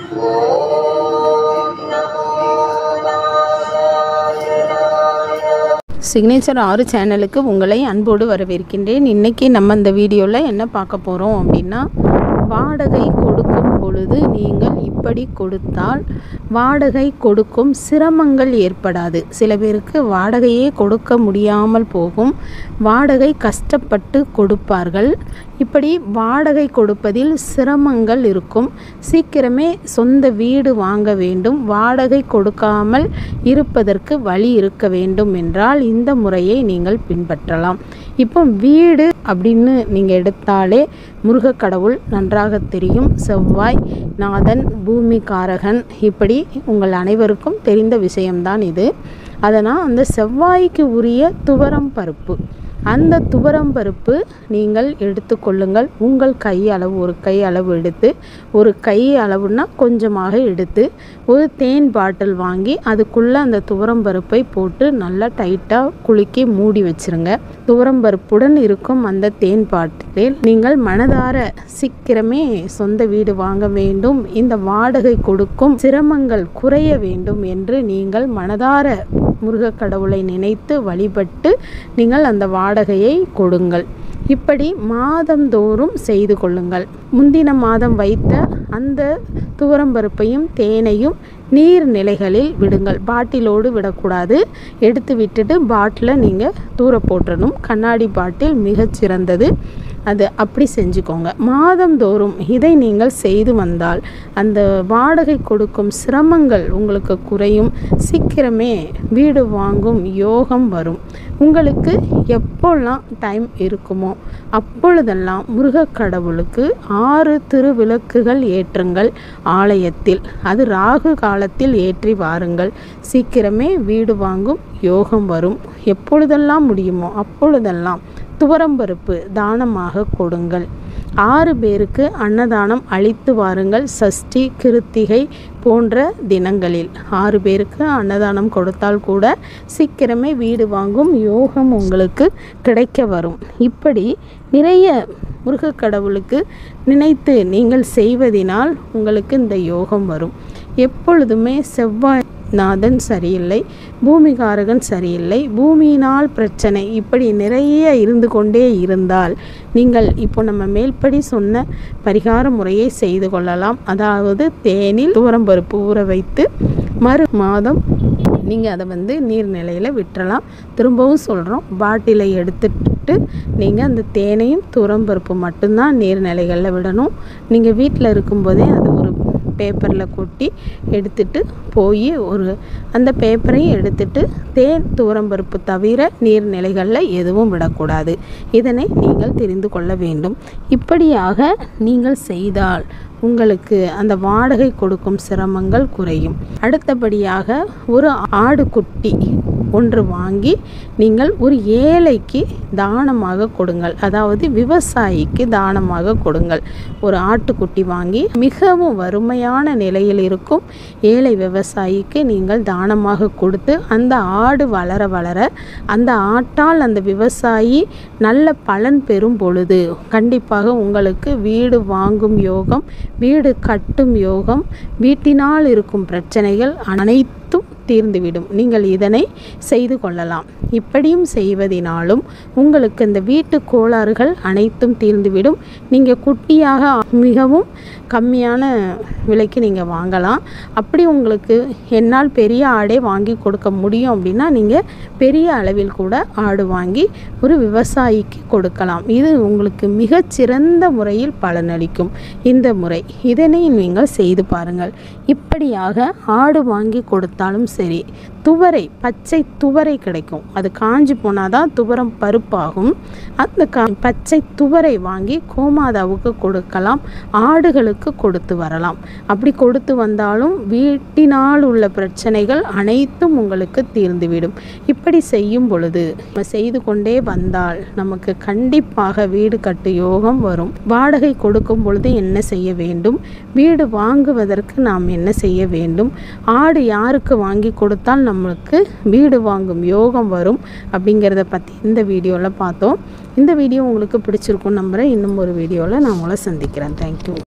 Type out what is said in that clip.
signature ஆறு சேனலுக்கு உங்களை அன்போடு வரவேற்கின்றேன் இன்றைக்கி நம்ம இந்த வீடியோவில் என்ன பார்க்க போகிறோம் அப்படின்னா வாடகை கொடுக்கும் பொழுது நீங்கள் இப்படி கொடுத்தால் வாடகை கொடுக்கும் சிரமங்கள் ஏற்படாது சில பேருக்கு வாடகையே கொடுக்க முடியாமல் போகும் வாடகை கஷ்டப்பட்டு கொடுப்பார்கள் இப்படி வாடகை கொடுப்பதில் சிரமங்கள் இருக்கும் சீக்கிரமே சொந்த வீடு வாங்க வேண்டும் வாடகை கொடுக்காமல் இருப்பதற்கு வழி இருக்க வேண்டும் என்றால் இந்த முறையை நீங்கள் பின்பற்றலாம் இப்போ வீடு அப்படின்னு நீங்கள் எடுத்தாலே முருகக் கடவுள் நன்றாக தெரியும் செவ்வாய் நாதன் பூமிகாரகன் இப்படி உங்கள் அனைவருக்கும் தெரிந்த விஷயம்தான் இது அதனால் அந்த செவ்வாய்க்கு உரிய துவரம் பருப்பு அந்த துவரம் பருப்பு நீங்கள் எடுத்துக்கொள்ளுங்கள் உங்கள் கை அளவு ஒரு கை அளவு எடுத்து ஒரு கை அளவுனா கொஞ்சமாக எடுத்து ஒரு தேன் பாட்டில் வாங்கி அதுக்குள்ளே அந்த துவரம் பருப்பை போட்டு நல்லா டைட்டாக குலுக்கி மூடி வச்சிருங்க துவரம் பருப்புடன் இருக்கும் அந்த தேன் பாட்டிலில் நீங்கள் மனதார சீக்கிரமே சொந்த வீடு வாங்க வேண்டும் இந்த வாடகை கொடுக்கும் சிரமங்கள் குறைய வேண்டும் என்று நீங்கள் மனதார முருகக் கடவுளை நினைத்து வழிபட்டு நீங்கள் அந்த வாடகையை கொடுங்கள் இப்படி மாதந்தோறும் செய்து கொள்ளுங்கள் முந்தின மாதம் வைத்த அந்த துவரம்பருப்பையும் தேனையும் நீர்நிலைகளில் விடுங்கள் பாட்டிலோடு விடக்கூடாது எடுத்து விட்டுட்டு பாட்டிலை நீங்கள் தூர போட்டுறணும் கண்ணாடி பாட்டில் மிகச்சிறந்தது அது அப்படி செஞ்சுக்கோங்க மாதந்தோறும் இதை நீங்கள் செய்து வந்தால் அந்த வாடகை கொடுக்கும் சிரமங்கள் உங்களுக்கு குறையும் சீக்கிரமே வீடு வாங்கும் யோகம் வரும் உங்களுக்கு எப்போல்லாம் டைம் இருக்குமோ அப்பொழுதெல்லாம் முருகக் கடவுளுக்கு ஆறு திருவிளக்குகள் ஏற்றுங்கள் ஆலயத்தில் அது ராகு காலத்தில் ஏற்றி வாருங்கள் சீக்கிரமே வீடு வாங்கும் யோகம் வரும் எப்பொழுதெல்லாம் முடியுமோ அப்பொழுதெல்லாம் துவரம்பருப்பு தானமாக கொடுங்கள் ஆறு பேருக்கு அன்னதானம் அளித்து வாருங்கள் சஷ்டி கிருத்திகை போன்ற தினங்களில் ஆறு பேருக்கு அன்னதானம் கொடுத்தால் கூட சீக்கிரமே வீடு வாங்கும் யோகம் உங்களுக்கு கிடைக்க வரும் இப்படி நிறைய முருகக் கடவுளுக்கு நினைத்து நீங்கள் செய்வதினால் உங்களுக்கு இந்த யோகம் வரும் எப்பொழுதுமே செவ்வாய் நாதன் சரியில்லை பூமிகாரகன் சரியில்லை பூமியினால் பிரச்சனை இப்படி நிறைய இருந்து கொண்டே இருந்தால் நீங்கள் இப்போ நம்ம மேல்படி சொன்ன பரிகார முறையை செய்து கொள்ளலாம் அதாவது தேனில் துவரம்பருப்பு ஊற வைத்து மறு மாதம் நீங்கள் அதை வந்து நீர்நிலையில் விட்டுறலாம் திரும்பவும் சொல்கிறோம் பாட்டிலை எடுத்துட்டு நீங்கள் அந்த தேனையும் துவரம்பருப்பு மட்டும்தான் நீர்நிலைகளில் விடணும் நீங்கள் வீட்டில் இருக்கும்போதே அது ஒரு பேப்பரில் கொட்டி எடுத்துட்டு போய் ஒரு அந்த பேப்பரையும் எடுத்துட்டு தேன் தூரம்பருப்பு தவிர நீர்நிலைகளில் எதுவும் விடக்கூடாது இதனை நீங்கள் தெரிந்து கொள்ள வேண்டும் இப்படியாக நீங்கள் செய்தால் உங்களுக்கு அந்த வாடகை கொடுக்கும் சிரமங்கள் குறையும் அடுத்தபடியாக ஒரு ஆடு குட்டி ஒன்று வாங்கி நீங்கள் ஒரு ஏழைக்கு தானமாக கொடுங்கள் அதாவது விவசாயிக்கு தானமாக கொடுங்கள் ஒரு ஆட்டுக்குட்டி வாங்கி மிகவும் வறுமையான நிலையில் இருக்கும் ஏழை விவசாயிக்கு நீங்கள் தானமாக கொடுத்து அந்த ஆடு வளர வளர அந்த ஆட்டால் அந்த விவசாயி நல்ல பலன் பெறும் பொழுது கண்டிப்பாக உங்களுக்கு வீடு வாங்கும் யோகம் வீடு கட்டும் யோகம் வீட்டினால் இருக்கும் பிரச்சனைகள் அனைத்தும் தீர்ந்துவிடும் நீங்கள் இதனை செய்து கொள்ளலாம் இப்படியும் செய்வதினாலும் உங்களுக்கு இந்த வீட்டு கோளாறுகள் அனைத்தும் தீர்ந்துவிடும் நீங்கள் குட்டியாக மிகவும் கம்மியான விலைக்கு நீங்கள் வாங்கலாம் அப்படி உங்களுக்கு என்னால் பெரிய ஆடே வாங்கி கொடுக்க முடியும் அப்படின்னா நீங்கள் பெரிய அளவில் கூட ஆடு வாங்கி ஒரு விவசாயிக்கு கொடுக்கலாம் இது உங்களுக்கு மிகச்சிறந்த முறையில் பலனளிக்கும் இந்த முறை இதனை நீங்கள் செய்து பாருங்கள் இப்படியாக ஆடு வாங்கி கொடுத்தாலும் சரி துவரை பச்சை துவரை கிடைக்கும் அது காஞ்சி போனால் தான் துவரம் பருப்பாகும் அந்த கா பச்சை துவரை வாங்கி கோமாதாவுக்கு கொடுக்கலாம் ஆடுகளுக்கு கொடுத்து வரலாம் அப்படி கொடுத்து வந்தாலும் வீட்டினால் உள்ள பிரச்சனைகள் அனைத்தும் உங்களுக்கு தீர்ந்துவிடும் இப்படி செய்யும் பொழுது நம்ம செய்து கொண்டே வந்தால் நமக்கு கண்டிப்பாக வீடு கட்டு யோகம் வரும் வாடகை கொடுக்கும் பொழுது என்ன செய்ய வேண்டும் வீடு வாங்குவதற்கு நாம் என்ன செய்ய வேண்டும் ஆடு யாருக்கு வாங்கி கொடுத்தால் நம்மளுக்கு வீடு வாங்கும் யோகம் வரும் அப்படிங்கிறத பற்றி இந்த வீடியோவில் பார்த்தோம் இந்த வீடியோ உங்களுக்கு பிடிச்சிருக்கும் நம்புகிறேன் இன்னும் ஒரு வீடியோவில் நான் உங்களை சந்திக்கிறேன் தேங்க்யூ